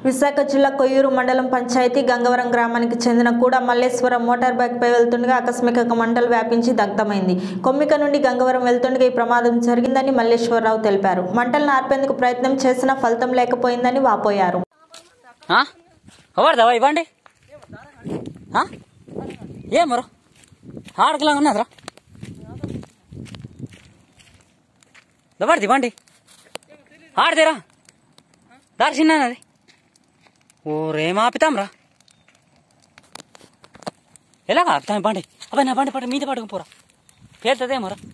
విశాఖ జిల్లా కొయ్యూరు మండలం పంచాయతీ గంగవరం గ్రామానికి చెందిన కూడా మల్లేశ్వరం మోటార్ బైక్పై వెళ్తుండగా ఆకస్మిక మంటలు వ్యాపించి దగ్ధమైంది కొమ్మిక నుండి గంగవరం వెళ్తుండగా ఈ ప్రమాదం జరిగిందని మల్లేశ్వరరావు తెలిపారు మంటలను ఆర్పేందుకు ప్రయత్నం చేసినా ఫలితం లేకపోయిందని వాపోయారు ఆ? ఎవరిదావా ఇవ్వండి ఆ? ఏం మరో ఆడకలా ఉన్నదిరా ఎవరిది ఇవ్వండి ఆడదేరా దారి చిన్నది ఊరేం ఆపితాం రా ఎలాగ ఆపుతాం బండి అబ్బాయి నా బండి పట్టు మీద పట్టుకుని పోరా పేరుతుందేమో రా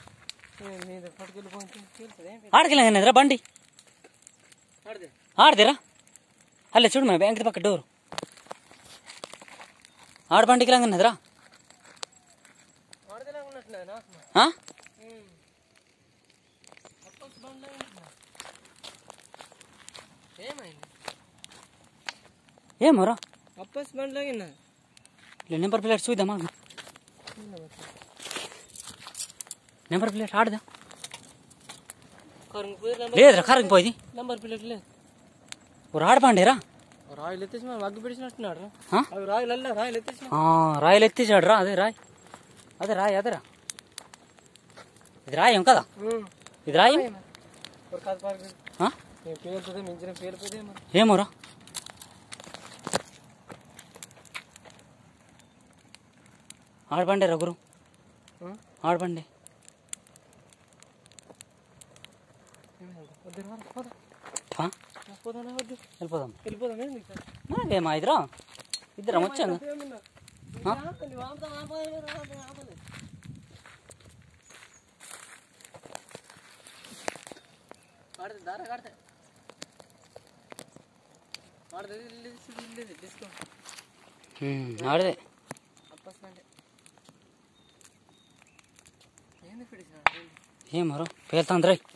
ఆడకెళ్ళా బండి ఆడదేరా అల్లే చూడు మా బ్యాంక్ పక్క డోరు ఆడ బండికి లాగన్నదిరా ఆ? ఏమోరా అప్పస్ బండ్లాగినా ఇలా నెంబర్ ప్లేట్ చూద్దామా నెంబర్ ప్లేట్ ఆడదా లేదురా కరిగిపోయింది నంబర్ ప్లేట్ లేదు ఓ ఆడపండిరా రాయలు ఎత్తేసి మనం అగ్గు పిడిచినట్టున్నాడు ఆ? అవి రాయలు అల్ల రాయలు ఎత్తేసిన ఆ, రాయలు ఎత్తేసాడు రా అదే రాయ్ అదే రాయ్ అదేరా ఇది రాయం కదా ఇది రాయం ఒక కాదు పార్క్ ఆ? నేను పేరుతుంది మించిన పేరుతుంది మరి ఏమోరా ఆడబండి రా గురు ఆ? ఆడబండి వద్దు రా, పోదాం ఆ? పోదాం రా, వద్దు వెళ్ళిపోదాం వెళ్ళిపోదాం ఏంది ఇక్కడ? ఏమా ఇద్దరా ఇద్దరం వచ్చాను ఏమన్నా? ఆ? ఆపండి, ఆపుదాం, ఆపండి, ఆపండి, ఆపండి. కాడదు, దారా కాడదు. కాడదు, ఇది, ఇది, ఇది, ఇది, ఇది, తీసుకో. ఆడదే అప్పస్ బండి. ఏంది పిడిచినాడు? ఏంది? ఏమోరా పేలుతాంది రై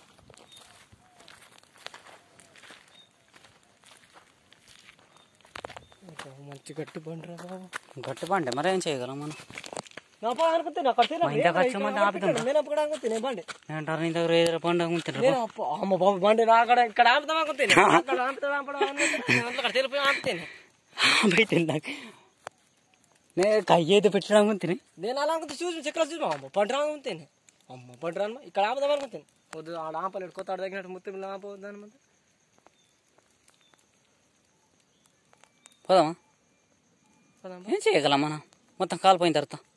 ఇంకా మంచి గట్టి బండి రా బాబు గట్టి బండి మరి ఏం చేయగలం మనం నా పా అనుకుంటే అక్కడ తిన్నా. మా ఇంటికి వచ్చే ముందు ఆపుతుందా? నేను అప్పుడు అనుకుంటే బండి ఏంటారు నీ దగ్గర ఏదో పండుగ ఉంటుండ్రు నేను అప్ప- అమ్మ బాబు బండి నా అక్కడ ఇక్కడ ఆపుతాం అనుకుంటే అక్కడ ఆపుతాం ఆపడం అనుకుంటే నేను అక్కడ తెలిపోయి ఆపుతాను బయట నాకు నే కయ్యేది పెట్టడం తిని నేను అలా అనుకుంటే చూసి చక్రాలు చూసి అమ్మ పంట అనుకుంటేనే అమ్మ పంట రాను ఇక్కడ ఆపుదాం అనుకుంటాను వద్దు ఆడ ఆపలేడు కొత్త ఆడ తగినట్టు మొత్తం ఆపవద్దు అనమాట పోదామా ఏం చేయగలం మనం మొత్తం కాలిపోయిన తర్వాత